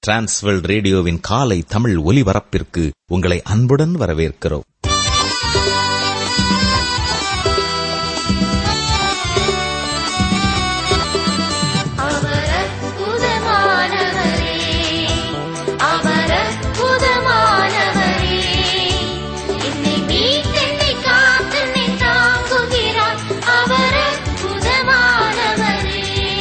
Transworld ரேடியோவின் காலை தமிழ் ஒலிபரப்பிற்கு உங்களை அன்புடன் வரவேற்கிறோம் அவர் அற்புதமானவரே அவர் அற்புதமானவரே என்னை மீட்டென்னை காத்தென்னை தாங்குகிறார் அவர் அற்புதமானவரே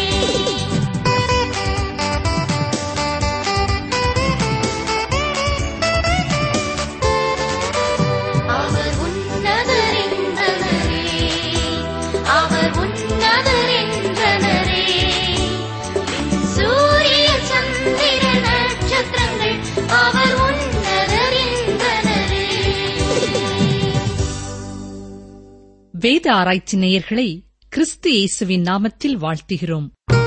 அவர் உன்னதர் என்றனரே அவர் உன்னதர் என்றனரே விண் சூரிய சந்திர நட்சத்திரங்கள் அவர் உன்னதர் என்றனரே வேத ஆராய்ச்சி நேயர்களை கிறிஸ்து இயேசுவின் நாமத்தில் வாழ்த்துகிறோம்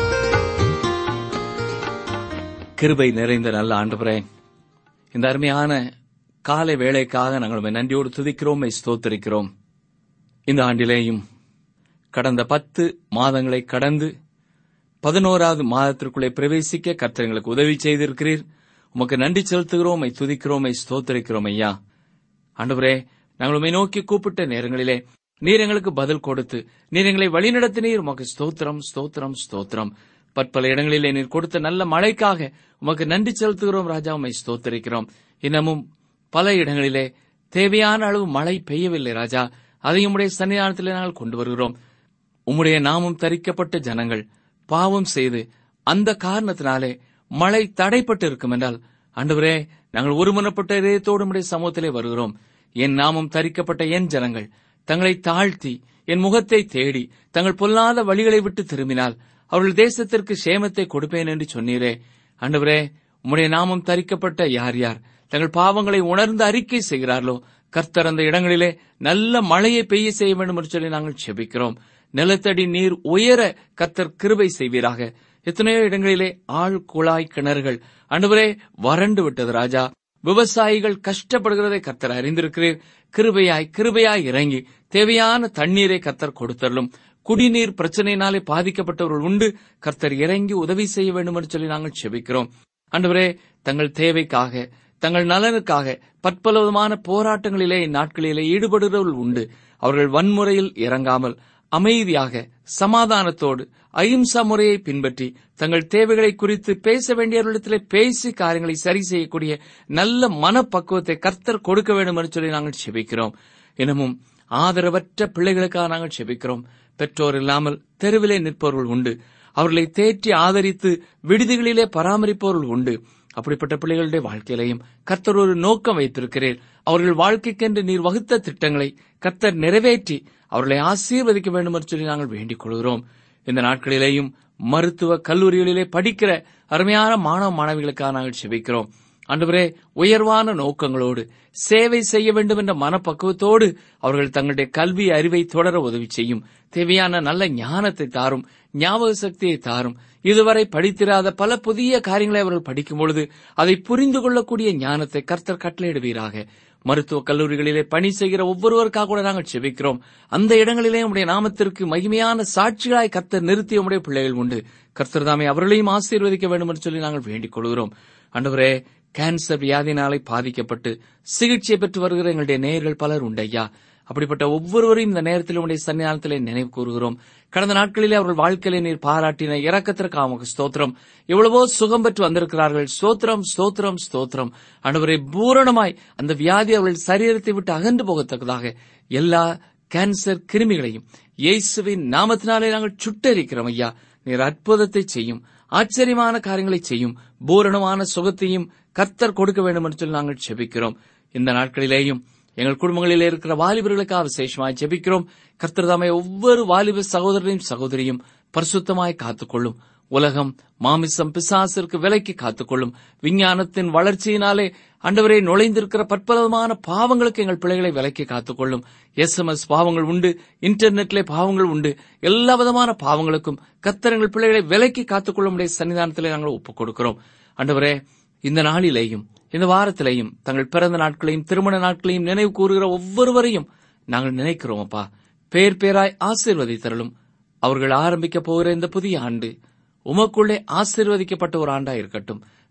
கிருபை நிறைந்த நல்ல ஆண்டவரே இந்த அருமையான காலை வேளைக்காக நாங்கள் உம்மை நன்றியோடு துதிக்கிறோம் உம்மை ஸ்தோத்திரிக்கிறோம் இந்த ஆண்டிலேயும் கடந்த பத்து மாதங்களை கடந்து பதினோராவது மாதத்திற்குள்ளே பிரவேசிக்க கர்த்தர் எங்களுக்கு உதவி செய்திருக்கிறீர் உமக்கு நன்றி செலுத்துகிறோம் உம்மை துதிக்கிறோம் உம்மை ஸ்தோத்திரிக்கிறோம் ஐயா ஆண்டவரே நாங்கள் உம்மை நோக்கி கூப்பிட்ட நேரங்களிலே நீர் எங்களுக்கு பதில் கொடுத்து நீர் எங்களை வழிநடத்தினீர் உமக்கு ஸ்தோத்திரம் ஸ்தோத்திரம் ஸ்தோத்திரம் பற்பல இடங்களிலே நீர் கொடுத்த நல்ல மழைக்காக உமக்கு நன்றி செலுத்துகிறோம் ராஜா உம்மை ஸ்தோத்திரிக்கிறோம் இன்னமும் பல இடங்களிலே தேவையான அளவு மழை பெய்யவில்லை ராஜா அதையும் உடைய சன்னிதானத்திலே நாங்கள் கொண்டு வருகிறோம் உம்முடைய நாமம் தரிக்கப்பட்ட ஜனங்கள் பாவம் செய்து அந்த காரணத்தினாலே மழை தடைப்பட்டு இருக்கும் என்றால் ஆண்டவரே நாங்கள் ஒருமனப்பட்ட இதயத்தோடு உம்முடைய சமூகத்திலே வருகிறோம் என் நாமம் தரிக்கப்பட்ட என் ஜனங்கள் தங்களை தாழ்த்தி என் முகத்தை தேடி தங்கள் பொல்லாத வழிகளை விட்டு திரும்பினால் அவர்கள் தேசத்திற்கு சேமத்தை கொடுப்பேன் என்று சொன்னீரே ஆண்டவரே உம்முடைய நாமம் தரிக்கப்பட்ட யார் யார் தங்கள் பாவங்களை உணர்ந்து அறிக்கை செய்கிறார்களோ கர்த்தர் அந்த இடங்களிலே நல்ல மழையை பெய்ய செய்ய வேண்டும் என்று சொல்லி நாங்கள் செபிக்கிறோம் நிலத்தடி நீர் உயர கர்த்தர் கிருபை செய்வீராக எத்தனையோ இடங்களிலே ஆழ் குழாய் கிணறுகள் அன்றுவரே வறண்டு விட்டது ராஜா விவசாயிகள் கஷ்டப்படுகிறதை கர்த்தர் அறிந்திருக்கிறீர் கிருபையாய் கிருபையாய் இறங்கி தேவையான தண்ணீரை கர்த்தர் கொடுத்தருளும் குடிநீர் பிரச்சனையினாலே பாதிக்கப்பட்டவர்கள் உண்டு கர்த்தர் இறங்கி உதவி செய்ய வேண்டும் என்று சொல்லி நாங்கள் செபிக்கிறோம் ஆண்டவரே தங்கள் தேவைக்காக தங்கள் நலனுக்காக பற்பலவிதமான போராட்டங்களிலே இந்நாட்களிலே ஈடுபடுகிறவர்கள் உண்டு அவர்கள் வன்முறையில் இறங்காமல் அமைதியாக சமாதானத்தோடு அகிம்சா முறையை பின்பற்றி தங்கள் தேவைகளை குறித்து பேச வேண்டியவர்களிடத்திலே பேசி காரியங்களை சரி செய்யக்கூடிய நல்ல மனப்பக்குவத்தை கர்த்தர் கொடுக்க வேண்டும் என்று சொல்லி நாங்கள் செபிக்கிறோம் இன்னமும் ஆதரவற்ற பிள்ளைகளுக்காக நாங்கள் செபிக்கிறோம் பெற்றோர் இல்லாமல் தெருவிலே நிற்பவர்கள் உண்டு அவர்களை தேற்றி ஆதரித்து விடுதிகளிலே பராமரிப்பவர்கள் உண்டு அப்படிப்பட்ட பிள்ளைகளுடைய வாழ்க்கையிலையும் கர்த்தர் ஒரு நோக்கம் வைத்திருக்கிறேன் அவர்கள் வாழ்க்கைக்கென்று நீர் வகுத்த திட்டங்களை கர்த்தர் நிறைவேற்றி அவர்களை ஆசீர்வதிக்க வேண்டும் என்று சொல்லி நாங்கள் வேண்டிக் கொள்கிறோம் இந்த நாட்களிலேயும் மருத்துவ கல்லூரிகளிலே படிக்கிற அருமையான மாணவ மாணவிகளுக்காக நாங்கள் செபிக்கிறோம் ஆண்டவரே உயர்வான நோக்கங்களோடு சேவை செய்ய வேண்டும் என்ற மனப்பக்குவத்தோடு அவர்கள் தங்களுடைய கல்வி அறிவை தொடர உதவி செய்யும் தேவையான நல்ல ஞானத்தை தாரும் ஞாபக சக்தியை தாரும் இதுவரை படித்திராத பல புதிய காரியங்களை அவர்கள் படிக்கும் பொழுது அதை புரிந்து கொள்ளக்கூடிய ஞானத்தை கர்த்தர் கட்டளையிடுவீராக மருத்துவக் கல்லூரிகளிலே பணி செய்கிற ஒவ்வொருவருக்காக கூட நாங்கள் செபிக்கிறோம் அந்த இடங்களிலே உடைய நாமத்திற்கு மகிமையான சாட்சிகளாய் கர்த்தர் நிறுத்திய உடைய பிள்ளைகள் உண்டு கர்த்தர் தாமே அவர்களையும் ஆசீர்வதிக்க வேண்டும் என்று சொல்லி நாங்கள் வேண்டிக் கொள்கிறோம் ஆண்டவரே கேன்சர் வியாதினாலே பாதிக்கப்பட்டு சிகிச்சை பெற்று வருகிற எங்களுடைய நேயர்கள் பலர் உண்டு ஐயா அப்படிப்பட்ட ஒவ்வொருவரையும் இந்த நேரத்தில் உடைய சன்னிதானத்திலே நினைவு கூறுகிறோம் கடந்த நாட்களிலே அவர்கள் வாழ்க்கையிலே நீர் பாராட்டின இறக்கத்திற்கு அவங்களுக்கு ஸ்தோத்திரம் எவ்வளவோ சுகம் பெற்று வந்திருக்கிறார்கள் ஸ்தோத்திரம் ஸ்தோத்திரம் ஸ்தோத்திரம் அன்றுவரை பூரணமாய் அந்த வியாதி அவர்கள் சரீரத்தை விட்டு அகன்று போகத்தக்கதாக எல்லா கேன்சர் கிருமிகளையும் இயேசுவின் நாமத்தினாலே நாங்கள் சுட்டரிக்கிறோம் ஐயா நீர் அற்புதத்தை செய்யும் ஆச்சரியமான காரியங்களை செய்யும் பூரணமான சுகத்தையும் கர்த்தர் கொடுக்க வேண்டும் என்று சொல்லி நாங்கள் செபிக்கிறோம் இந்த நாட்களிலேயும் எங்கள் குடும்பங்களிலே இருக்கிற வாலிபர்களுக்காக விசேஷமாய் ஜெபிக்கிறோம் கர்த்தர் தாமே ஒவ்வொரு வாலிப சகோதரரையும் சகோதரியும் பரிசுத்தமாய் காத்துக்கொள்ளும் உலகம் மாமிசம் பிசாசிற்கு விலைக்கு காத்துக்கொள்ளும் விஞ்ஞானத்தின் வளர்ச்சியினாலே அண்டவரே நுழைந்திருக்கிற பற்பலமான பாவங்களுக்கு எங்கள் பிள்ளைகளை விலைக்கு காத்துக்கொள்ளும் எஸ்எம்எஸ் பாவங்கள் உண்டு இன்டர்நெட்ல பாவங்கள் உண்டு எல்லா விதமான பாவங்களுக்கும் கர்த்தர் எங்கள் பிள்ளைகளை விலைக்கு காத்துக்கொள்ள முடிய சன்னிதானத்திலே நாங்கள் ஒப்புக் கொடுக்கிறோம் அண்டவரே இந்த நாளிலேயும் இந்த வாரத்திலேயும் தங்கள் பிறந்த நாட்களையும் திருமண நாட்களையும் நினைவு கூறுகிற ஒவ்வொருவரையும் நாங்கள் நினைக்கிறோம் அப்பா பேர் பேராய் ஆசீர்வதித்தருளும் அவர்கள் ஆரம்பிக்க போகிற இந்த புதிய ஆண்டு உமக்குள்ளே ஆசீர்வதிக்கப்பட்ட ஒரு ஆண்டா இருக்கட்டும்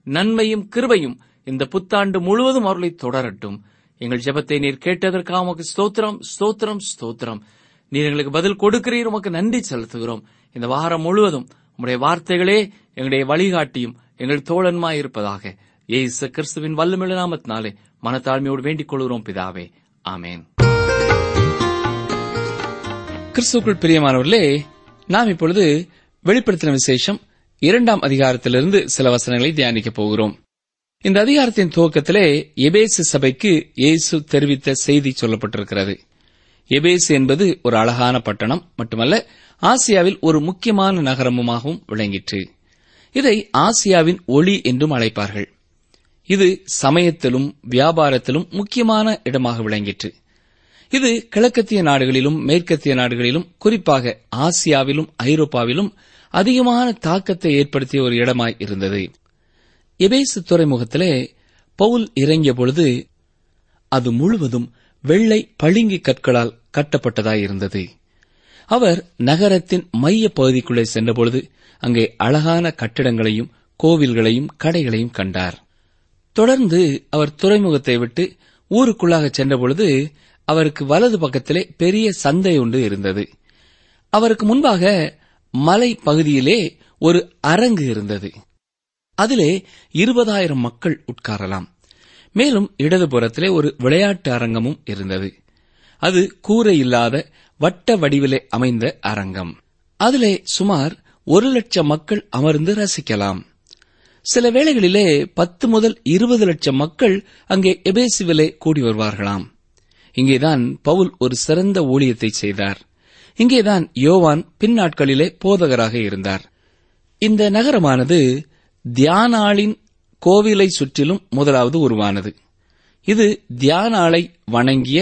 நன்மையும் கிருபையும் இந்த புத்தாண்டு முழுவதும் அவர்களை தொடரட்டும் எங்கள் ஜெபத்தை நீர் கேட்டதற்காக உமக்கு ஸ்தோத்திரம் ஸ்தோத்திரம் ஸ்தோத்திரம் நீர் எங்களுக்கு பதில் கொடுக்கிறீர் உமக்கு நன்றி செலுத்துகிறோம் இந்த வாரம் முழுவதும் உம்முடைய வார்த்தைகளே எங்களுடைய வழிகாட்டியும் எங்கள் தோழன்மாய் இருப்பதாக இயேசு கிறிஸ்துவின் வல்லமிழ நாமத்தினாலே மனத்தாழ்மையோடு வேண்டிக் கொள்கிறோம் பிதாவே ஆமென் கிறிஸ்துக்குள் பிரியமானவர்களே நாம் இப்பொழுது வெளிப்படுத்தின விசேஷம் இரண்டாம் அதிகாரத்திலிருந்து சில வசனங்களை தியானிக்கப் போகிறோம் இந்த அதிகாரத்தின் துவக்கத்திலே எபேசு சபைக்கு இயேசு தெரிவித்த செய்தி சொல்லப்பட்டிருக்கிறது எபேசு என்பது ஒரு அழகான பட்டணம் மட்டுமல்ல ஆசியாவில் ஒரு முக்கியமான நகரமுமாகவும் விளங்கிற்று இதை ஆசியாவின் ஒளி என்றும் அழைப்பார்கள் இது சமயத்திலும் வியாபாரத்திலும் முக்கியமான இடமாக விளங்கிற்று இது கிழக்கத்திய நாடுகளிலும் மேற்கத்திய நாடுகளிலும் குறிப்பாக ஆசியாவிலும் ஐரோப்பாவிலும் அதிகமான தாக்கத்தை ஏற்படுத்திய ஒரு இடமாய் இருந்தது எபேசு துறைமுகத்திலே பவுல் இறங்கிய பொழுது அது முழுவதும் வெள்ளை பளிங்கு கற்களால் கட்டப்பட்டதாயிருந்தது அவர் நகரத்தின் மைய பகுதிக்குள்ளே சென்றபொழுது அங்கே அழகான கட்டிடங்களையும் கோவில்களையும் கடைகளையும் கண்டார் தொடர்ந்து அவர் துறைமுகத்தை விட்டு ஊருக்குள்ளாக சென்றபொழுது அவருக்கு வலது பக்கத்திலே பெரிய சந்தை ஒன்று இருந்தது அவருக்கு முன்பாக மலை பகுதியிலே ஒரு அரங்கு இருந்தது அதிலே இருபதாயிரம் மக்கள் உட்காரலாம் மேலும் இடதுபுறத்திலே ஒரு விளையாட்டு அரங்கமும் இருந்தது அது கூரை இல்லாத வட்ட வடிவிலே அமைந்த அரங்கம் அதிலே சுமார் ஒரு லட்சம் மக்கள் அமர்ந்து ரசிக்கலாம் சில வேளைகளிலே பத்து முதல் இருபது லட்சம் மக்கள் அங்கே எபேசுவிலே கூடி வருவார்களாம் இங்கேதான் பவுல் ஒரு சிறந்த ஊழியத்தை செய்தார் இங்கேதான் யோவான் பின்னாட்களிலே போதகராக இருந்தார் இந்த நகரமானது தியானாளின் கோவிலை சுற்றிலும் முதலாவது உருவானது இது தியானாளை வணங்கிய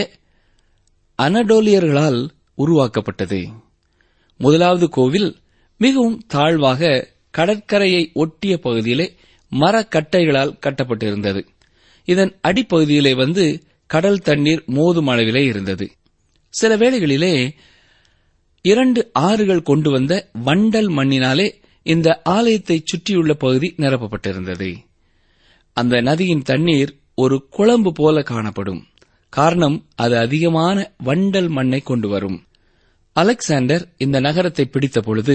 அனடோலியர்களால் உருவாக்கப்பட்டது முதலாவது கோவில் மிகவும் தாழ்வாக கடற்கரையை ஒட்டிய பகுதியிலே மரக்கட்டைகளால் கட்டப்பட்டிருந்தது இதன் அடிப்பகுதியிலே வந்து கடல் தண்ணீர் மோதும் அளவிலே இருந்தது சில வேளைகளிலே இரண்டு ஆறுகள் கொண்டு வந்த வண்டல் மண்ணினாலே இந்த ஆலயத்தை சுற்றியுள்ள பகுதி நிரப்பப்பட்டிருந்தது அந்த நதியின் தண்ணீர் ஒரு குழம்பு போல காணப்படும் காரணம் அது அதிகமான வண்டல் மண்ணை கொண்டு வரும் அலெக்சாண்டர் இந்த நகரத்தை பிடித்த பொழுது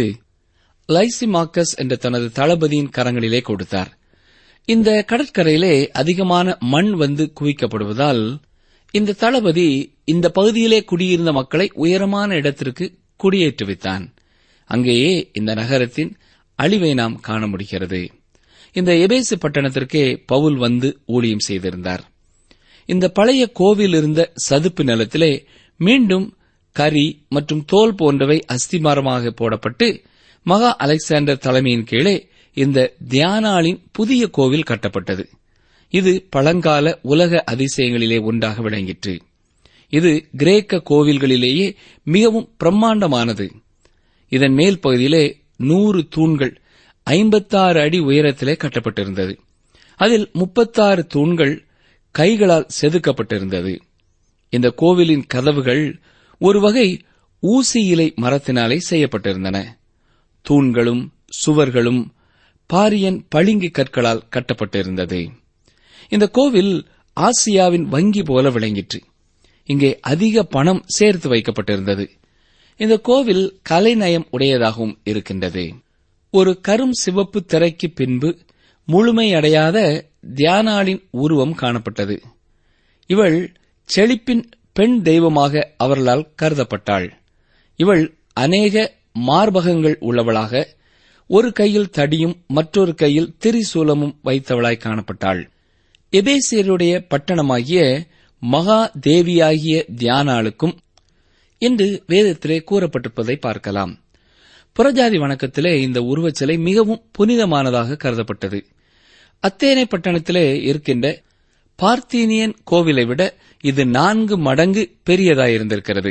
லைசிமாக்கஸ் என்ற தனது தளபதியின் கரங்களிலே கொடுத்தார் இந்த கடற்கரையிலே அதிகமான மண் வந்து குவிக்கப்படுவதால் இந்த தளபதி இந்த பகுதியிலே குடியிருந்த மக்களை உயரமான இடத்திற்கு குடியேற்றுவித்தான் அங்கேயே இந்த நகரத்தின் அழிவை நாம் காண முடிகிறது இந்த எபேசு பட்டணத்திற்கே பவுல் வந்து ஊழியம் செய்திருந்தார் இந்த பழைய கோவில் இருந்த சதுப்பு நிலத்திலே மீண்டும் கரி மற்றும் தோல் போன்றவை அஸ்திமாரமாக போடப்பட்டு மகா அலெக்சாண்டர் தலைமையின் கீழே இந்த தியானாளின் புதிய கோவில் கட்டப்பட்டது இது பழங்கால உலக அதிசயங்களிலே ஒன்றாக விளங்கிற்று இது கிரேக்க கோவில்களிலேயே மிகவும் பிரம்மாண்டமானது இதன் மேல் பகுதியிலே நூறு தூண்கள் ஐம்பத்தாறு அடி உயரத்திலே கட்டப்பட்டிருந்தது அதில் முப்பத்தாறு தூண்கள் கைகளால் செதுக்கப்பட்டிருந்தது இந்த கோவிலின் கதவுகள் ஒரு வகை ஊசி இலை மரத்தினாலே செய்யப்பட்டிருந்தன தூண்களும் சுவர்களும் பாரியன் பளிங்கு கற்களால் கட்டப்பட்டிருந்தது இந்த கோவில் ஆசியாவின் வங்கி போல விளங்கிற்று இங்கே அதிக பணம் சேர்த்து வைக்கப்பட்டிருந்தது இந்த கோவில் கலைநயம் உடையதாகவும் இருக்கின்றது ஒரு கரும் சிவப்பு திரைக்கு பின்பு முழுமையடையாத தியானாளின் உருவம் காணப்பட்டது இவள் செழிப்பின் பெண் தெய்வமாக அவர்களால் கருதப்பட்டாள் இவள் அநேக மார்பகங்கள் உள்ளவளாக ஒரு கையில் தடியும் மற்றொரு கையில் திரிசூலமும் வைத்தவளாய் காணப்பட்டாள் எபேசியருடைய பட்டணமாகிய மகா தேவியாகிய தியானாளுக்கும் என்று வேதத்திலே கூறப்பட்டிருப்பதை பார்க்கலாம் புறஜாதி வணக்கத்திலே இந்த உருவச்சிலை மிகவும் புனிதமானதாக கருதப்பட்டது அத்தேனை பட்டணத்திலே இருக்கின்ற பார்த்தீனியன் கோவிலை விட இது நான்கு மடங்கு பெரியதாயிருந்திருக்கிறது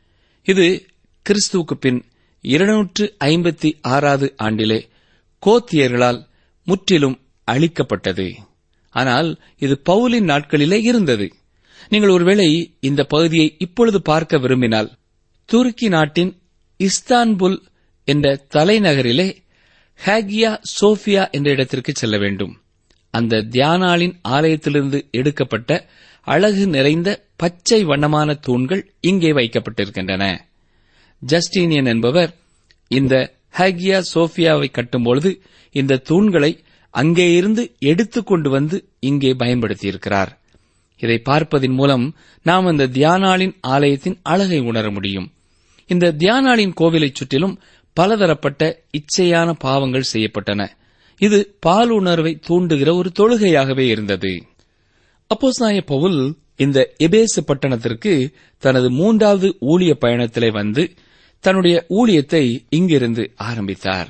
இது கிறிஸ்துவுக்கு பின் இருநூற்று ஐம்பத்தி ஆறாவது ஆண்டிலே கோத்தியர்களால் முற்றிலும் அழிக்கப்பட்டது ஆனால் இது பவுலின் நாட்களிலே இருந்தது நீங்கள் ஒருவேளை இந்த பகுதியை இப்பொழுது பார்க்க விரும்பினால் துருக்கி நாட்டின் இஸ்தான்புல் என்ற தலைநகரிலே ஹேகியா சோஃபியா என்ற இடத்திற்கு செல்ல வேண்டும் அந்த தியானாளின் ஆலயத்திலிருந்து எடுக்கப்பட்ட அழகு நிறைந்த பச்சை வண்ணமான தூண்கள் இங்கே வைக்கப்பட்டிருக்கின்றன ஜஸ்டீனியன் என்பவர் இந்த ஹேகியா சோஃபியாவை கட்டும்பொழுது இந்த தூண்களை அங்கே இருந்து எடுத்துக் கொண்டு வந்து இங்கே பயன்படுத்தியிருக்கிறார் இதை பார்ப்பதின் மூலம் நாம் அந்த தியானாளின் ஆலயத்தின் அழகை உணர முடியும் இந்த தியானாளின் கோவிலைச் சுற்றிலும் பலதரப்பட்ட இச்சையான பாவங்கள் செய்யப்பட்டன இது பாலுணர்வை தூண்டுகிற ஒரு தொழுகையாகவே இருந்தது அப்போஸ்நாய பவுல் இந்த எபேசு பட்டணத்திற்கு தனது மூன்றாவது ஊழிய பயணத்திலே வந்து தன்னுடைய ஊழியத்தை இங்கிருந்து ஆரம்பித்தார்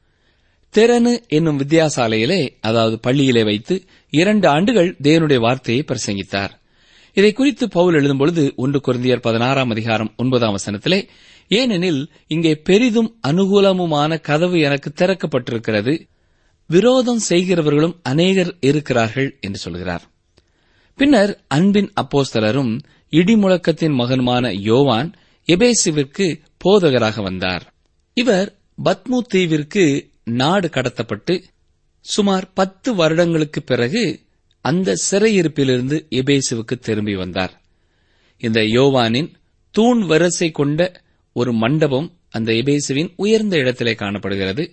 தெரனு என்னும் வித்தியாசாலையிலே அதாவது பள்ளியிலே வைத்து இரண்டு ஆண்டுகள் தேவனுடைய வார்த்தையை பிரசங்கித்தார் இதை குறித்து பவுல் எழுதும்பொழுது ஒன்று குருந்தியர் பதினாறாம் அதிகாரம் ஒன்பதாம் வசனத்திலே ஏனெனில் இங்கே பெரிதும் அனுகூலமுமான கதவு எனக்கு திறக்கப்பட்டிருக்கிறது விரோதம் செய்கிறவர்களும் அநேகர் இருக்கிறார்கள் என்று சொல்கிறார் பின்னர் அன்பின் அப்போஸ்தலரும் இடிமுழக்கத்தின் மகனுமான யோவான் எபேசுவிற்கு போதகராக வந்தார் இவர் பத்மு தீவிற்கு நாடு கடத்தப்பட்டு சுமார் பத்து வருடங்களுக்கு பிறகு அந்த சிறையிருப்பிலிருந்து எபேசுவுக்கு திரும்பி வந்தார் இந்த யோவானின் தூண் வரிசை கொண்ட ஒரு மண்டபம் அந்த எபேசுவின் உயர்ந்த இடத்திலே காணப்படுகிறது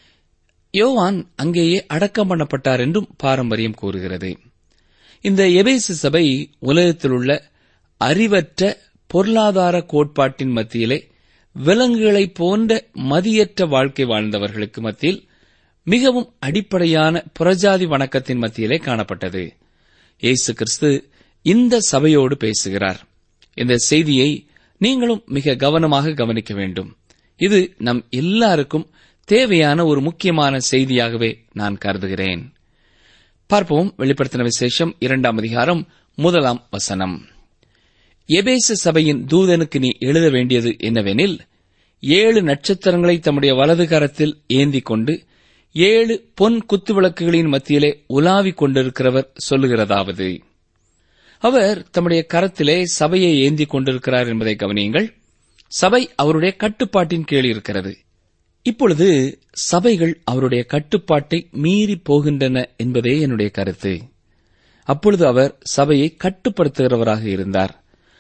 யோவான் அங்கேயே அடக்கம் பண்ணப்பட்டார் என்றும் பாரம்பரியம் கூறுகிறது இந்த எபேசு சபை உலகத்தில் உள்ள அறிவற்ற பொருளாதார கோட்பாட்டின் மத்தியிலே விலங்குகளைப் போன்ற மதியற்ற வாழ்க்கை வாழ்ந்தவர்களுக்கு மத்தியில் மிகவும் அடிப்படையான புறஜாதி வணக்கத்தின் மத்தியிலே காணப்பட்டது இயேசு கிறிஸ்து இந்த சபையோடு பேசுகிறார் இந்த செய்தியை நீங்களும் மிக கவனமாக கவனிக்க வேண்டும் இது நம் எல்லாருக்கும் தேவையான ஒரு முக்கியமான செய்தியாகவே நான் கருதுகிறேன் பார்ப்போம் வெளிப்படுத்தின விசேஷம் இரண்டாம் அதிகாரம் முதலாம் வசனம் எபேசு சபையின் தூதனுக்கு நீ எழுத வேண்டியது என்னவெனில் ஏழு நட்சத்திரங்களை தம்முடைய வலது கரத்தில் ஏந்திக் கொண்டு ஏழு பொன் குத்துவிளக்குகளின் மத்தியிலே உலாவிக் கொண்டிருக்கிறவர் சொல்லுகிறதாவது அவர் தம்முடைய கரத்திலே சபையை ஏந்திக் கொண்டிருக்கிறார் என்பதை கவனியுங்கள் சபை அவருடைய கட்டுப்பாட்டின் கீழ் இருக்கிறது இப்பொழுது சபைகள் அவருடைய கட்டுப்பாட்டை மீறி போகின்றன என்பதே என்னுடைய கருத்து அப்பொழுது அவர் சபையை கட்டுப்படுத்துகிறவராக இருந்தார்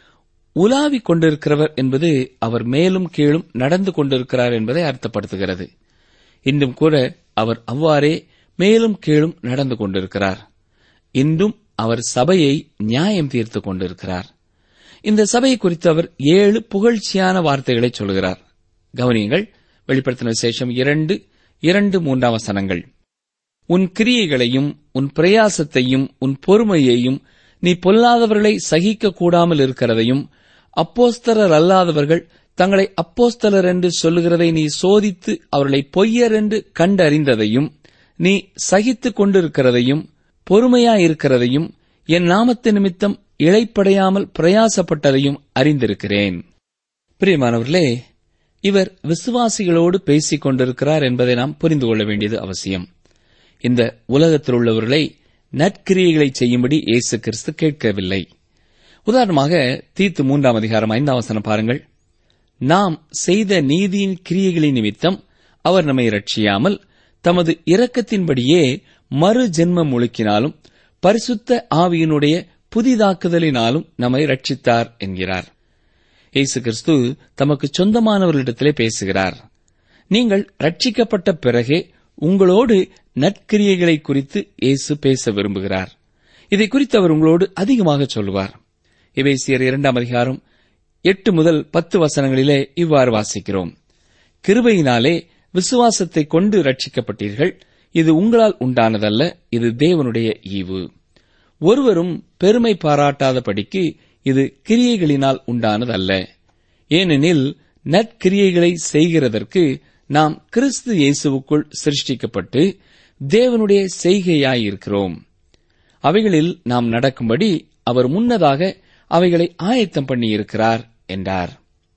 உலாவிக் கொண்டிருக்கிறவர் என்பது அவர் மேலும் கீழும் நடந்து கொண்டிருக்கிறார் என்பதை அர்த்தப்படுத்துகிறது இன்றும் கூட அவர் அவ்வாறே மேலும் கீழும் நடந்து கொண்டிருக்கிறார் இன்றும் அவர் சபையை நியாயம் தீர்த்துக் கொண்டிருக்கிறார் இந்த சபையை குறித்து அவர் ஏழு புகழ்ச்சியான வார்த்தைகளை சொல்கிறார் கவனியுங்கள் வெளிப்படுத்தின விசேஷம் இரண்டு இரண்டு மூன்றாம் வசனங்கள் உன் கிரியைகளையும் உன் பிரயாசத்தையும் உன் பொறுமையையும் நீ பொல்லாதவர்களை சகிக்க கூடாமல் இருக்கிறதையும் அப்போஸ்தலர் அல்லாதவர்கள் தங்களை அப்போஸ்தலர் என்று சொல்லுகிறதை நீ சோதித்து அவர்களை பொய்யர் என்று கண்டறிந்ததையும் நீ சகித்துக் கொண்டிருக்கிறதையும் பொறுமையாயிருக்கிறதையும் என் நாமத்து நிமித்தம் இழைப்படையாமல் பிரயாசப்பட்டதையும் அறிந்திருக்கிறேன் பிரியமானவர்களே இவர் விசுவாசிகளோடு பேசிக் கொண்டிருக்கிறார் என்பதை நாம் புரிந்து கொள்ள வேண்டியது அவசியம் இந்த உலகத்தில் உள்ளவர்களை நற்கிரியைகளை செய்யும்படி இயேசு கிறிஸ்து கேட்கவில்லை உதாரணமாக தீத்து மூன்றாம் அதிகாரம் ஐந்தாம் வசனம் பாருங்கள் நாம் செய்த நீதியின் கிரியைகளின் நிமித்தம் அவர் நம்மை ரட்சியாமல் தமது இரக்கத்தின்படியே மறு ஜென்மம் முழுக்கினாலும் பரிசுத்த ஆவியினுடைய புதிதாக்குதலினாலும் நம்மை ரட்சித்தார் என்கிறார் இயேசு கிறிஸ்து தமக்கு சொந்தமானவர்களிடத்திலே பேசுகிறார் நீங்கள் ரட்சிக்கப்பட்ட பிறகே உங்களோடு நற்கிரியைகளை குறித்து இயேசு பேச விரும்புகிறார் இதை குறித்து அவர் உங்களோடு அதிகமாக சொல்லுவார் இவைசியர் இரண்டாம் அதிகாரம் எட்டு முதல் பத்து வசனங்களிலே இவ்வாறு வாசிக்கிறோம் கிருபையினாலே விசுவாசத்தை கொண்டு ரட்சிக்கப்பட்டீர்கள் இது உங்களால் உண்டானதல்ல இது தேவனுடைய ஈவு ஒருவரும் பெருமை பாராட்டாதபடிக்கு இது கிரியைகளினால் உண்டானதல்ல ஏனெனில் நற்கிரியைகளை செய்கிறதற்கு நாம் கிறிஸ்து இயேசுவுக்குள் சிருஷ்டிக்கப்பட்டு தேவனுடைய செய்கையாயிருக்கிறோம் அவைகளில் நாம் நடக்கும்படி அவர் முன்னதாக அவைகளை ஆயத்தம் பண்ணியிருக்கிறார் என்றார்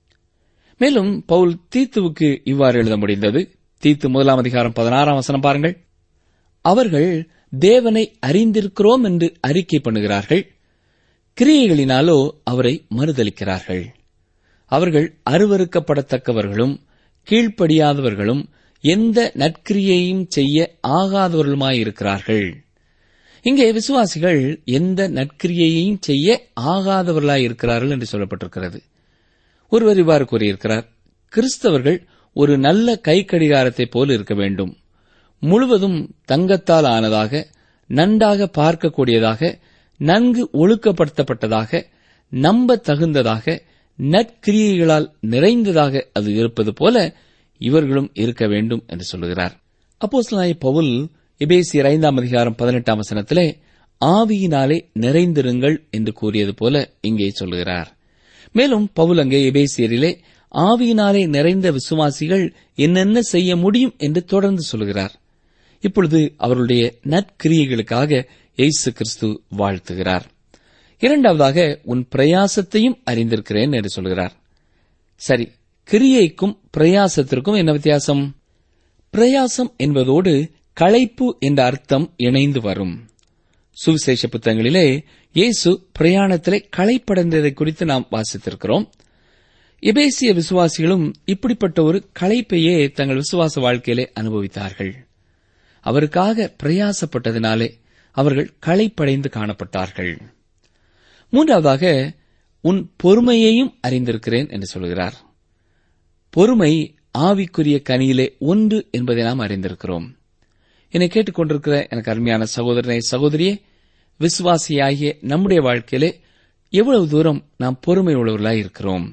மேலும் பவுல் தீத்துவுக்கு இவ்வாறு எழுத முடிந்தது தீத்து முதலாம் அதிகாரம் பதினாறாம் வசனம் பாருங்கள் அவர்கள் தேவனை அறிந்திருக்கிறோம் என்று அறிக்கை பண்ணுகிறார்கள் கிரியைகளினாலோ அவரை மறுதலிக்கிறார்கள் அவர்கள் அருவறுக்கப்படத்தக்கவர்களும் கீழ்ப்படியாதவர்களும் எந்த நற்கிரியையும் செய்ய ஆகாதவர்களுமாயிருக்கிறார்கள் இங்கே விசுவாசிகள் எந்த நற்கிரியையையும் செய்ய ஆகாதவர்களாய் இருக்கிறார்கள் என்று சொல்லப்பட்டிருக்கிறது ஒருவர் இவ்வாறு கூறியிருக்கிறார் கிறிஸ்தவர்கள் ஒரு நல்ல கை கடிகாரத்தை போல் இருக்க வேண்டும் முழுவதும் தங்கத்தால் ஆனதாக நன்றாக பார்க்கக்கூடியதாக நன்கு ஒழுக்கப்படுத்தப்பட்டதாக நம்ப தகுந்ததாக நற்கிரியைகளால் நிறைந்ததாக அது இருப்பது போல இவர்களும் இருக்க வேண்டும் என்று சொல்லுகிறார் அப்போஸ்தலனாகிய பவுல் எபேசியர் ஐந்தாம் அதிகாரம் பதினெட்டாம் வசனத்திலே ஆவியினாலே நிறைந்திருங்கள் என்று கூறியது போல இங்கே சொல்லுகிறார் மேலும் பவுல் அங்கே எபேசியரிலே ஆவியினாலே நிறைந்த விசுவாசிகள் என்னென்ன செய்ய முடியும் என்று தொடர்ந்து சொல்கிறார் இப்பொழுது அவர்களுடைய நற்கிரியைகளுக்காக இயேசு கிறிஸ்து வாழ்த்துகிறார் இரண்டாவதாக உன் பிரயாசத்தையும் அறிந்திருக்கிறேன் என்று சொல்கிறார் சரி கிரியைக்கும் பிரயாசத்திற்கும் என்ன வித்தியாசம் பிரயாசம் என்பதோடு களைப்பு என்ற அர்த்தம் இணைந்து வரும் சுவிசேஷ புத்தகங்களிலே இயேசு பிரயாணத்திலே களைப்படைந்ததை குறித்து நாம் வாசித்திருக்கிறோம் எபேசிய விசுவாசிகளும் இப்படிப்பட்ட ஒரு களைப்பையே தங்கள் விசுவாச வாழ்க்கையிலே அனுபவித்தார்கள் அவருக்காக பிரயாசப்பட்டதினாலே அவர்கள் களைப்படைந்து காணப்பட்டார்கள் மூன்றாவதாக உன் பொறுமையையும் அறிந்திருக்கிறேன் என்று சொல்கிறார் பொறுமை ஆவிக்குரிய கனியிலே ஒன்று என்பதை நாம் அறிந்திருக்கிறோம் என்னை கேட்டுக்கொண்டிருக்கிற எனக்கு அருமையான சகோதரனை சகோதரியே விசுவாசியாகிய நம்முடைய வாழ்க்கையிலே எவ்வளவு தூரம் நாம் பொறுமை உள்ளவர்களாய் இருக்கிறோம்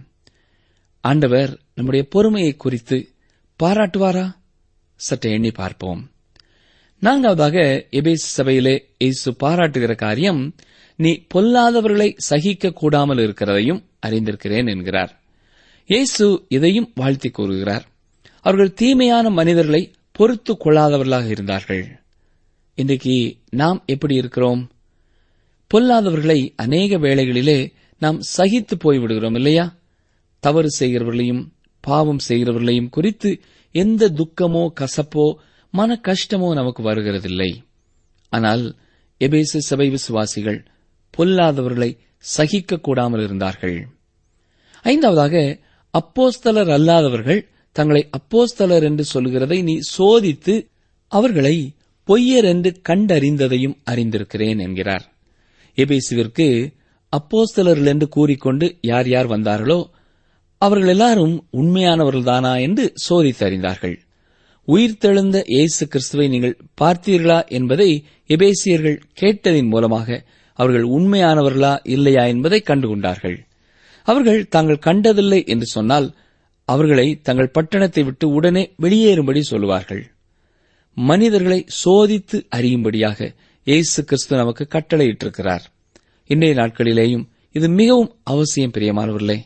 ஆண்டவர் நம்முடைய பொறுமையை குறித்து பாராட்டுவாரா சற்று எண்ணி பார்ப்போம் நான்காவதாக எபேஸ் சபையிலே இயேசு பாராட்டுகிற காரியம் நீ பொல்லாதவர்களை சகிக்க கூடாமல் இருக்கிறதையும் அறிந்திருக்கிறேன் என்கிறார் இயேசு இதையும் வாழ்த்தி கூறுகிறார் அவர்கள் தீமையான மனிதர்களை பொறுத்து கொள்ளாதவர்களாக இருந்தார்கள் இன்றைக்கு நாம் எப்படி இருக்கிறோம் பொல்லாதவர்களை அநேக வேளைகளிலே நாம் சகித்து போய்விடுகிறோம் இல்லையா தவறு செய்கிறவர்களையும் பாவம் செய்கிறவர்களையும் குறித்து எந்த துக்கமோ கசப்போ மன கஷ்டமோ நமக்கு வருகிறதில்லை ஆனால் எபேசு சபை விசுவாசிகள் பொல்லாதவர்களை சகிக்க கூடாமல் இருந்தார்கள் ஐந்தாவதாக அப்போஸ்தலர் அல்லாதவர்கள் தங்களை அப்போஸ்தலர் என்று சொல்கிறதை நீ சோதித்து அவர்களை பொய்யர் என்று கண்டறிந்ததையும் அறிந்திருக்கிறேன் என்கிறார் எபேசுவிற்கு அப்போஸ்தலர்கள் என்று கூறிக்கொண்டு யார் யார் வந்தார்களோ அவர்கள் எல்லாரும் உண்மையானவர்கள்தானா என்று சோதித்து அறிந்தார்கள் உயிர்த்தெழுந்த இயேசு கிறிஸ்துவை நீங்கள் பார்த்தீர்களா என்பதை எபேசியர்கள் கேட்டதின் மூலமாக அவர்கள் உண்மையானவர்களா இல்லையா என்பதை கண்டுகொண்டார்கள் அவர்கள் தாங்கள் கண்டதில்லை என்று சொன்னால் அவர்களை தங்கள் பட்டணத்தை விட்டு உடனே வெளியேறும்படி சொல்லுவார்கள் மனிதர்களை சோதித்து அறியும்படியாக இயேசு கிறிஸ்து நமக்கு கட்டளையிட்டிருக்கிறார் இன்றைய நாட்களிலேயும் இது மிகவும் அவசியம் பிரியமானவர்களே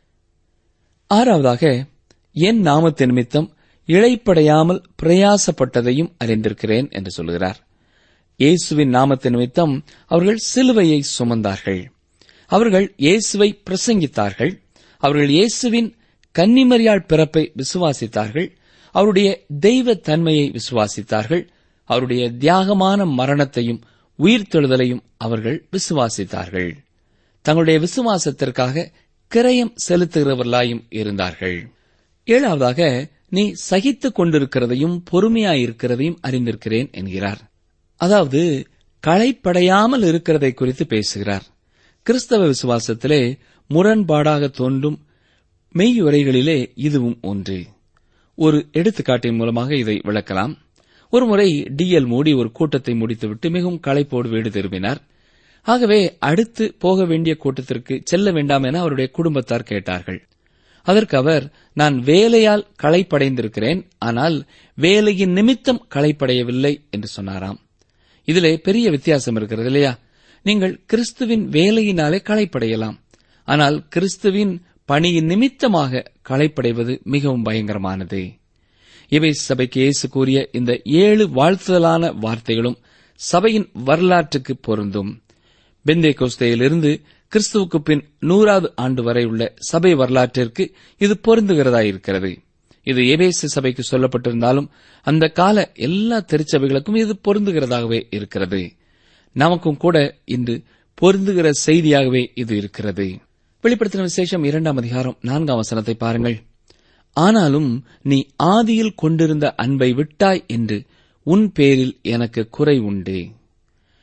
ஆறாவதாக என் நாமத்து நிமித்தம் இழைப்படையாமல் பிரயாசப்பட்டதையும் அறிந்திருக்கிறேன் என்று சொல்கிறார் இயேசுவின் நாமத்து நிமித்தம் அவர்கள் சிலுவையை சுமந்தார்கள் அவர்கள் இயேசுவை பிரசங்கித்தார்கள் அவர்கள் இயேசுவின் கன்னிமரியாள் பிறப்பை விசுவாசித்தார்கள் அவருடைய தெய்வ தன்மையை விசுவாசித்தார்கள் அவருடைய தியாகமான மரணத்தையும் உயிர்த்தெழுதலையும் அவர்கள் விசுவாசித்தார்கள் தங்களுடைய விசுவாசத்திற்காக கிரயம் செலுத்துகிறவர்களாயும் இருந்தார்கள் ஏழாவதாக நீ சகித்துக் கொண்டிருக்கிறதையும் பொறுமையாயிருக்கிறதையும் அறிந்திருக்கிறேன் என்கிறார் அதாவது களைப்படையாமல் இருக்கிறதை குறித்து பேசுகிறார் கிறிஸ்தவ விசுவாசத்திலே முரண்பாடாக தோன்றும் மெய்யுரைகளிலே இதுவும் ஒன்று ஒரு எடுத்துக்காட்டின் மூலமாக இதை விளக்கலாம் ஒருமுறை டிஎல் மூடி ஒரு கூட்டத்தை முடித்துவிட்டு மிகவும் களைப்போடு வீடு திரும்பினார் ஆகவே அடுத்து போக வேண்டிய கூட்டத்திற்கு செல்ல வேண்டாம் என அவருடைய குடும்பத்தார் கேட்டார்கள் அதற்கு அவர் நான் வேலையால் களைப்படைந்திருக்கிறேன் ஆனால் வேலையின் நிமித்தம் களைப்படையவில்லை என்று சொன்னாராம் இதிலே பெரிய வித்தியாசம் இருக்கிறது இல்லையா நீங்கள் கிறிஸ்துவின் வேலையினாலே களைப்படையலாம் ஆனால் கிறிஸ்துவின் பணியின் நிமித்தமாக களைப்படைவது மிகவும் பயங்கரமானது இவை சபைக்கு இயேசு கூறிய இந்த ஏழு வாழ்த்துதலான வார்த்தைகளும் சபையின் வரலாற்றுக்கு பொருந்தும் பெந்தே கோஸ்தையிலிருந்து கிறிஸ்துவுக்கு பின் நூறாவது ஆண்டு வரை உள்ள சபை வரலாற்றிற்கு இது பொருந்துகிறதாயிருக்கிறது இது எபேசு சபைக்கு சொல்லப்பட்டிருந்தாலும் அந்த கால எல்லா திருச்சபைகளுக்கும் இது பொருந்துகிறதாகவே இருக்கிறது நமக்கும் கூட இன்று பொருந்துகிற செய்தியாகவே இது இருக்கிறது வெளிப்படுத்தின விசேஷம் இரண்டாம் அதிகாரம் நான்காம் வசனத்தை பாருங்கள் ஆனாலும் நீ ஆதியில் கொண்டிருந்த அன்பை விட்டாய் என்று உன் பேரில் எனக்கு குறை உண்டு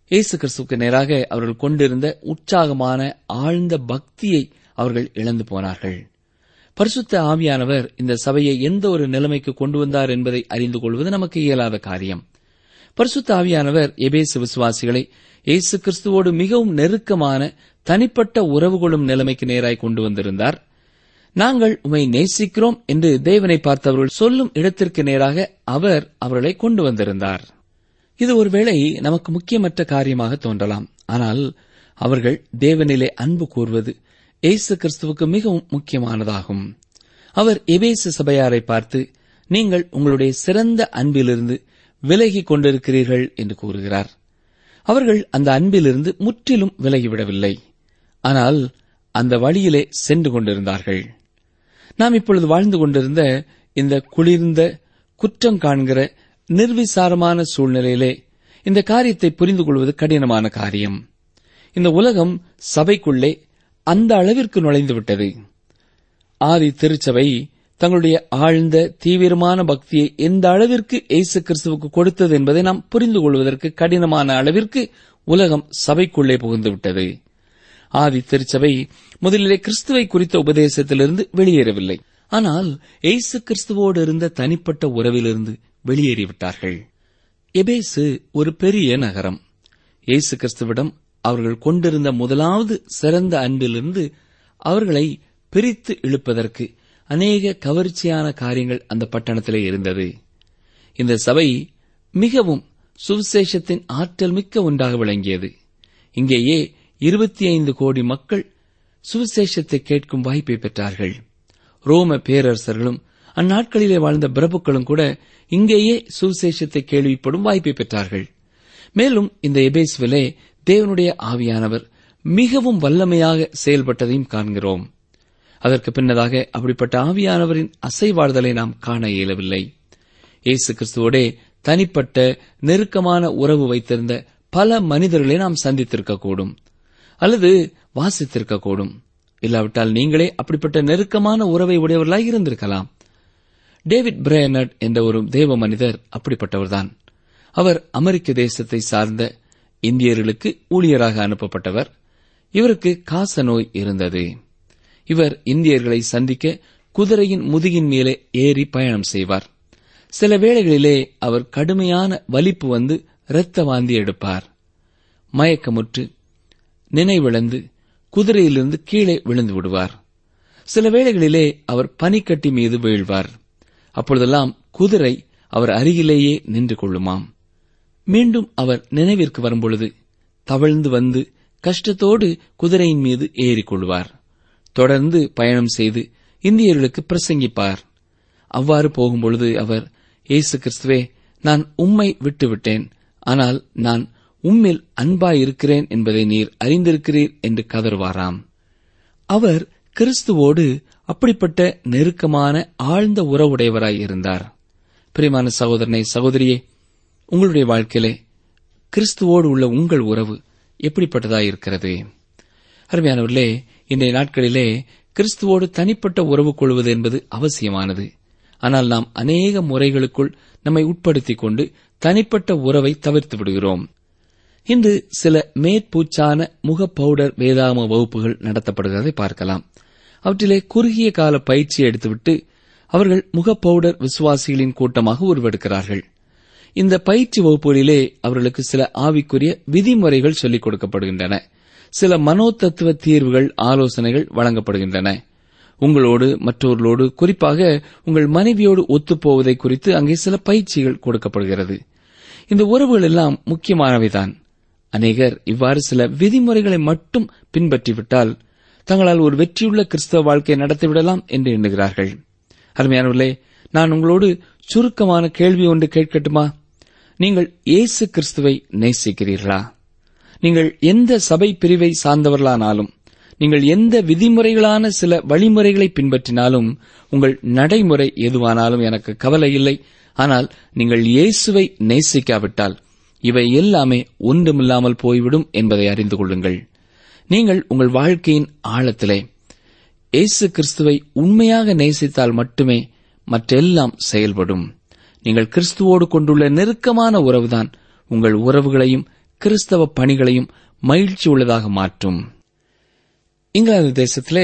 இயேசு கிறிஸ்துவுக்கு நேராக அவர்கள் கொண்டிருந்த உற்சாகமான ஆழ்ந்த பக்தியை அவர்கள் இழந்து போனார்கள் பரிசுத்த ஆவியானவர் இந்த சபையை எந்த ஒரு நிலைமைக்கு கொண்டு வந்தார் என்பதை அறிந்து கொள்வது நமக்கு இயலாத காரியம் பரிசுத்த ஆவியானவர் எபேசு விசுவாசிகளை இயேசு கிறிஸ்துவோடு மிகவும் நெருக்கமான தனிப்பட்ட உறவு கொள்ளும் நிலைமைக்கு நேராய் கொண்டு வந்திருந்தார் நாங்கள் உமை நேசிக்கிறோம் என்று தேவனை பார்த்தவர்கள் சொல்லும் இடத்திற்கு நேராக அவர் அவர்களை கொண்டு வந்திருந்தார் இது ஒருவேளை நமக்கு முக்கியமற்ற காரியமாக தோன்றலாம் ஆனால் அவர்கள் தேவனிலே அன்பு கூர்வது இயேசு கிறிஸ்துவுக்கு மிகவும் முக்கியமானதாகும் அவர் எபேசு சபையாரை பார்த்து நீங்கள் உங்களுடைய சிறந்த அன்பிலிருந்து விலகிக் கொண்டிருக்கிறீர்கள் என்று கூறுகிறார் அவர்கள் அந்த அன்பிலிருந்து முற்றிலும் விலகிவிடவில்லை ஆனால் அந்த வழியிலே சென்று கொண்டிருந்தார்கள் நாம் இப்பொழுது வாழ்ந்து கொண்டிருந்த இந்த குளிர்ந்த குற்றம் காண்கிற நிர்விசாரமான சூழ்நிலையிலே இந்த காரியத்தை புரிந்து கொள்வது கடினமான காரியம் இந்த உலகம் சபைக்குள்ளே அந்த அளவிற்கு நுழைந்து விட்டது ஆதி திருச்சபை தங்களுடைய ஆழ்ந்த தீவிரமான பக்தியை எந்த அளவிற்கு இயேசு கிறிஸ்துவுக்கு கொடுத்தது என்பதை நாம் புரிந்து கொள்வதற்கு கடினமான அளவிற்கு உலகம் சபைக்குள்ளே புகுந்து விட்டது ஆதி திருச்சபை முதலிலே கிறிஸ்துவை குறித்த உபதேசத்திலிருந்து வெளியேறவில்லை ஆனால் இயேசு கிறிஸ்துவோடு இருந்த தனிப்பட்ட உறவிலிருந்து வெளியேறிவிட்டார்கள் எபேசு ஒரு பெரிய நகரம் இயேசு கிறிஸ்துவிடம் அவர்கள் கொண்டிருந்த முதலாவது சிறந்த அன்பிலிருந்து அவர்களை பிரித்து இழுப்பதற்கு அநேக கவர்ச்சியான காரியங்கள் அந்த பட்டணத்திலே இருந்தது இந்த சபை மிகவும் சுவிசேஷத்தின் ஆற்றல் மிக்க ஒன்றாக விளங்கியது இங்கேயே இருபத்தி ஐந்து கோடி மக்கள் சுவிசேஷத்தை கேட்கும் வாய்ப்பை பெற்றார்கள் ரோம பேரரசர்களும் அந்நாட்களிலே வாழ்ந்த பிரபுக்களும் கூட இங்கேயே சுவிசேஷத்தை கேள்விப்படும் வாய்ப்பை பெற்றார்கள் மேலும் இந்த எபேஸ்விலே தேவனுடைய ஆவியானவர் மிகவும் வல்லமையாக செயல்பட்டதையும் காண்கிறோம் அதற்கு பின்னதாக அப்படிப்பட்ட ஆவியானவரின் அசைவாழ்தலை நாம் காண இயலவில்லை இயேசு கிறிஸ்துவோடே தனிப்பட்ட நெருக்கமான உறவு வைத்திருந்த பல மனிதர்களை நாம் சந்தித்திருக்கக்கூடும் அல்லது வாசித்திருக்கக்கூடும் இல்லாவிட்டால் நீங்களே அப்படிப்பட்ட நெருக்கமான உறவை உடையவர்களாய் இருந்திருக்கலாம் டேவிட் பிரேனட் என்ற ஒரு தேவ மனிதர் அப்படிப்பட்டவர்தான் அவர் அமெரிக்க தேசத்தை சார்ந்த இந்தியர்களுக்கு ஊழியராக அனுப்பப்பட்டவர் இவருக்கு காச நோய் இருந்தது இவர் இந்தியர்களை சந்திக்க குதிரையின் முதுகின் மேலே ஏறி பயணம் செய்வார் சில வேளைகளிலே அவர் கடுமையான வலிப்பு வந்து இரத்த வாந்தி எடுப்பார் மயக்கமுற்று நினைவிழந்து குதிரையிலிருந்து கீழே விழுந்து விடுவார் சில வேளைகளிலே அவர் பனிக்கட்டி மீது வீழ்வார் அப்பொழுதெல்லாம் குதிரை அவர் அருகிலேயே நின்று கொள்ளுமாம் மீண்டும் அவர் நினைவிற்கு வரும்பொழுது தவழ்ந்து வந்து கஷ்டத்தோடு குதிரையின் மீது ஏறிக்கொள்வார் தொடர்ந்து பயணம் செய்து இந்தியர்களுக்கு பிரசங்கிப்பார் அவ்வாறு போகும்பொழுது அவர் இயேசு கிறிஸ்துவே நான் உம்மை விட்டுவிட்டேன் ஆனால் நான் உம்மில் அன்பாயிருக்கிறேன் என்பதை நீர் அறிந்திருக்கிறீர் என்று கதறுவாராம் அவர் கிறிஸ்துவோடு அப்படிப்பட்ட நெருக்கமான ஆழ்ந்த உறவுடையவராய் இருந்தார் பிரியமான சகோதரனை சகோதரியே உங்களுடைய வாழ்க்கையிலே கிறிஸ்துவோடு உள்ள உங்கள் உறவு எப்படிப்பட்டதாய் இருக்கிறது அருமையானவர்களே இன்றைய நாட்களிலே கிறிஸ்துவோடு தனிப்பட்ட உறவு கொள்வது என்பது அவசியமானது ஆனால் நாம் அநேக முறைகளுக்குள் நம்மை உட்படுத்திக் கொண்டு தனிப்பட்ட உறவை தவிர்த்து விடுகிறோம் இன்று சில மேற்பூச்சான முக பவுடர் வேதாம வகுப்புகள் நடத்தப்படுகிறதை பார்க்கலாம் அவற்றிலே குறுகிய கால பயிற்சி எடுத்துவிட்டு அவர்கள் முக பவுடர் விசுவாசிகளின் கூட்டமாக உருவெடுக்கிறார்கள் இந்த பயிற்சி வகுப்புகளிலே அவர்களுக்கு சில ஆவிக்குரிய விதிமுறைகள் சொல்லிக் கொடுக்கப்படுகின்றன சில மனோதத்துவ தீர்வுகள் ஆலோசனைகள் வழங்கப்படுகின்றன உங்களோடு மற்றவர்களோடு குறிப்பாக உங்கள் மனைவியோடு ஒத்துப்போவதை குறித்து அங்கே சில பயிற்சிகள் கொடுக்கப்படுகிறது இந்த உறவுகள் எல்லாம் முக்கியமானவைதான் அநேகர் இவ்வாறு சில விதிமுறைகளை மட்டும் பின்பற்றிவிட்டால் தங்களால் ஒரு வெற்றியுள்ள கிறிஸ்தவ வாழ்க்கை நடத்திவிடலாம் என்று எண்ணுகிறார்கள் அருமையானவர்களே நான் உங்களோடு சுருக்கமான கேள்வி ஒன்று கேட்கட்டுமா நீங்கள் இயேசு கிறிஸ்துவை நேசிக்கிறீர்களா நீங்கள் எந்த சபை பிரிவை சார்ந்தவர்களானாலும் நீங்கள் எந்த விதிமுறைகளான சில வழிமுறைகளை பின்பற்றினாலும் உங்கள் நடைமுறை எதுவானாலும் எனக்கு கவலை இல்லை ஆனால் நீங்கள் இயேசுவை நேசிக்காவிட்டால் இவை எல்லாமே ஒன்றுமில்லாமல் போய்விடும் என்பதை அறிந்து கொள்ளுங்கள் நீங்கள் உங்கள் வாழ்க்கையின் ஆழத்திலே இயேசு கிறிஸ்துவை உண்மையாக நேசித்தால் மட்டுமே மற்றெல்லாம் செயல்படும் நீங்கள் கிறிஸ்துவோடு கொண்டுள்ள நெருக்கமான உறவுதான் உங்கள் உறவுகளையும் கிறிஸ்தவ பணிகளையும் மகிழ்ச்சி உள்ளதாக மாற்றும் இங்கிலாந்து தேசத்திலே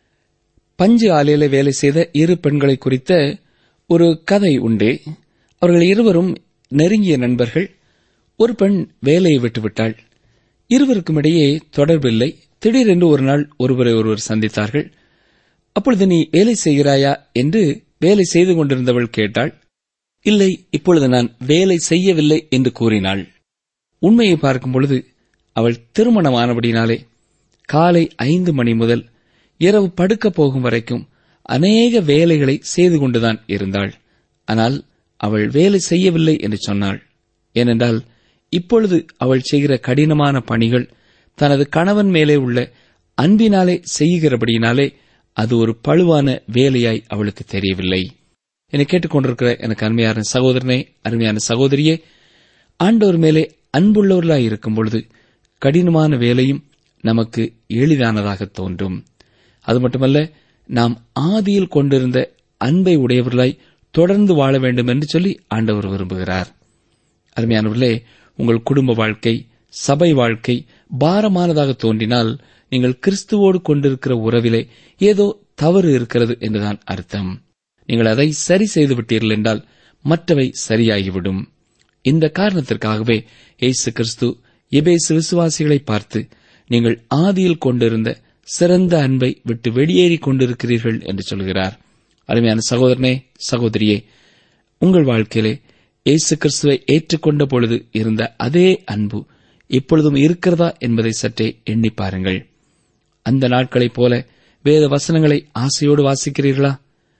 பஞ்சு ஆலையில வேலை செய்த இரு பெண்களை குறித்த ஒரு கதை உண்டு அவர்கள் இருவரும் நெருங்கிய நண்பர்கள் ஒரு பெண் வேலையை விட்டுவிட்டாள் இருவருக்கும் இடையே தொடர்பில்லை திடீரென்று ஒரு நாள் ஒருவரை ஒருவர் சந்தித்தார்கள் அப்பொழுது நீ வேலை செய்கிறாயா என்று வேலை செய்து கொண்டிருந்தவள் கேட்டாள் இல்லை இப்பொழுது நான் வேலை செய்யவில்லை என்று கூறினாள் உண்மையை பார்க்கும் பொழுது அவள் திருமணமானபடினாலே காலை ஐந்து மணி முதல் இரவு படுக்கப் போகும் வரைக்கும் அநேக வேலைகளை செய்து கொண்டுதான் இருந்தாள் ஆனால் அவள் வேலை செய்யவில்லை என்று சொன்னாள் ஏனென்றால் இப்பொழுது அவள் செய்கிற கடினமான பணிகள் தனது கணவன் மேலே உள்ள அன்பினாலே செய்கிறபடியினாலே அது ஒரு பழுவான வேலையாய் அவளுக்கு தெரியவில்லை என்னை கேட்டுக்கொண்டிருக்கிற எனக்கு அருமையான சகோதரனே அருமையான சகோதரியே ஆண்டவர் மேலே அன்புள்ளவர்களாய் இருக்கும் பொழுது கடினமான வேலையும் நமக்கு எளிதானதாக தோன்றும் அது மட்டுமல்ல நாம் ஆதியில் கொண்டிருந்த அன்பை உடையவர்களாய் தொடர்ந்து வாழ வேண்டும் என்று சொல்லி ஆண்டவர் விரும்புகிறார் அருமையானவர்களே உங்கள் குடும்ப வாழ்க்கை சபை வாழ்க்கை பாரமானதாக தோன்றினால் நீங்கள் கிறிஸ்துவோடு கொண்டிருக்கிற உறவிலே ஏதோ தவறு இருக்கிறது என்றுதான் அர்த்தம் நீங்கள் அதை சரி செய்து விட்டீர்கள் என்றால் மற்றவை சரியாகிவிடும் இந்த காரணத்திற்காகவே இயேசு கிறிஸ்து எபேசு விசுவாசிகளை பார்த்து நீங்கள் ஆதியில் கொண்டிருந்த சிறந்த அன்பை விட்டு வெளியேறிக் கொண்டிருக்கிறீர்கள் என்று சொல்கிறார் அருமையான சகோதரனே சகோதரியே உங்கள் வாழ்க்கையிலே இயேசு கிறிஸ்துவை ஏற்றுக்கொண்ட பொழுது இருந்த அதே அன்பு இப்பொழுதும் இருக்கிறதா என்பதை சற்றே எண்ணி பாருங்கள் அந்த நாட்களைப் போல வேத வசனங்களை ஆசையோடு வாசிக்கிறீர்களா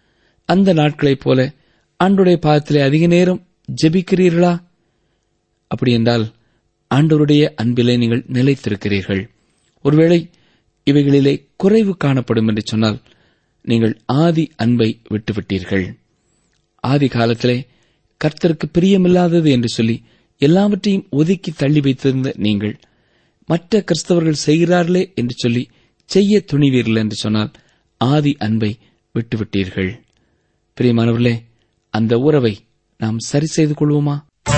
அந்த நாட்களைப் போல ஆண்டுடைய பாதத்திலே அதிக நேரம் ஜெபிக்கிறீர்களா அப்படி என்றால் ஆண்டவருடைய அன்பிலே நீங்கள் நிலைத்திருக்கிறீர்கள் ஒருவேளை இவைகளிலே குறைவு காணப்படும் என்று சொன்னால் நீங்கள் ஆதி அன்பை விட்டுவிட்டீர்கள் ஆதி காலத்திலே கர்த்தருக்கு பிரியமில்லாதது என்று சொல்லி எல்லாவற்றையும் ஒதுக்கி தள்ளி வைத்திருந்த நீங்கள் மற்ற கிறிஸ்தவர்கள் செய்கிறார்களே என்று சொல்லி செய்ய துணிவீர்கள் என்று சொன்னால் ஆதி அன்பை விட்டுவிட்டீர்கள் பிரியமானவர்களே அந்த உறவை நாம் சரி செய்து கொள்வோமா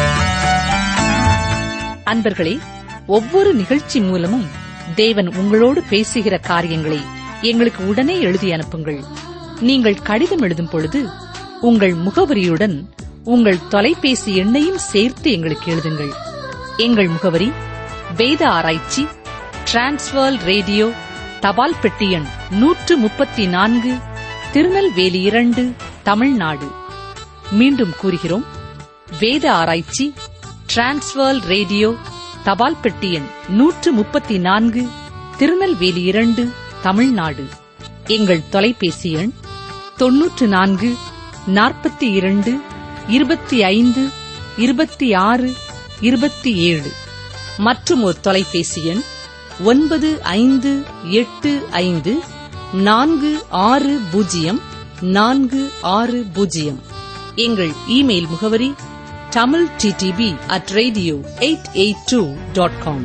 அன்பர்களே ஒவ்வொரு நிகழ்ச்சி மூலமும் தேவன் உங்களோடு பேசுகிற காரியங்களை எங்களுக்கு உடனே எழுதி அனுப்புங்கள் நீங்கள் கடிதம் எழுதும் பொழுது உங்கள் முகவரியுடன் உங்கள் தொலைபேசி எண்ணையும் சேர்த்து எங்களுக்கு எழுதுங்கள் எங்கள் முகவரி வேத ஆராய்ச்சி டிரான்ஸ்வர் ரேடியோ தபால் பெட்டி எண் நூற்று முப்பத்தி நான்கு திருநெல்வேலி இரண்டு தமிழ்நாடு மீண்டும் கூறுகிறோம் வேத ஆராய்ச்சி டிரான்ஸ்வர் ரேடியோ தபால் பெட்டி எண் நூற்று முப்பத்தி நான்கு திருநெல்வேலி இரண்டு தமிழ்நாடு எங்கள் தொலைபேசி எண் தொன்னூற்று நான்கு நாற்பத்தி இரண்டு இருபத்தி ஐந்து இருபத்தி ஆறு இருபத்தி ஏழு மற்றும் ஒரு தொலைபேசி எண் ஒன்பது ஐந்து எட்டு ஐந்து நான்கு ஆறு பூஜ்ஜியம் நான்கு ஆறு பூஜ்ஜியம் எங்கள் இமெயில் முகவரி Tamil DTP at radio eight eight two dot com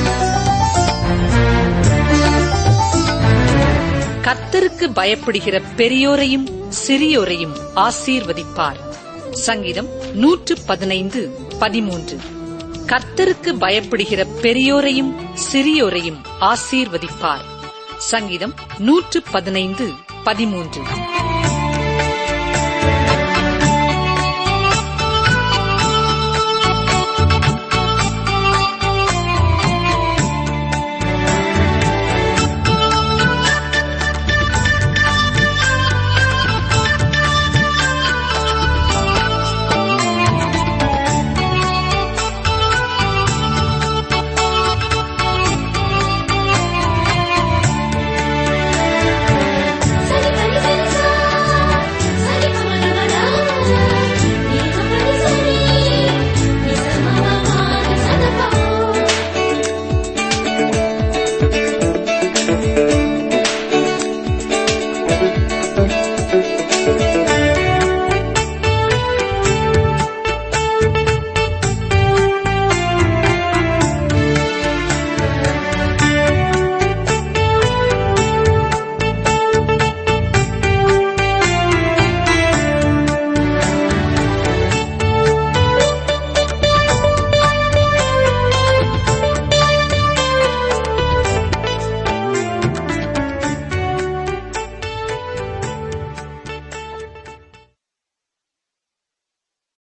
கர்த்தருக்கு பயப்படுகிற பெரியோரையும் சிறியோரையும் ஆசீர்வதிப்பார் சங்கீதம் நூற்று பதினைந்து பதிமூன்று கர்த்தருக்கு பயப்படுகிற பெரியோரையும் சிறியோரையும் ஆசீர்வதிப்பார் சங்கீதம் நூற்று பதினைந்து பதிமூன்று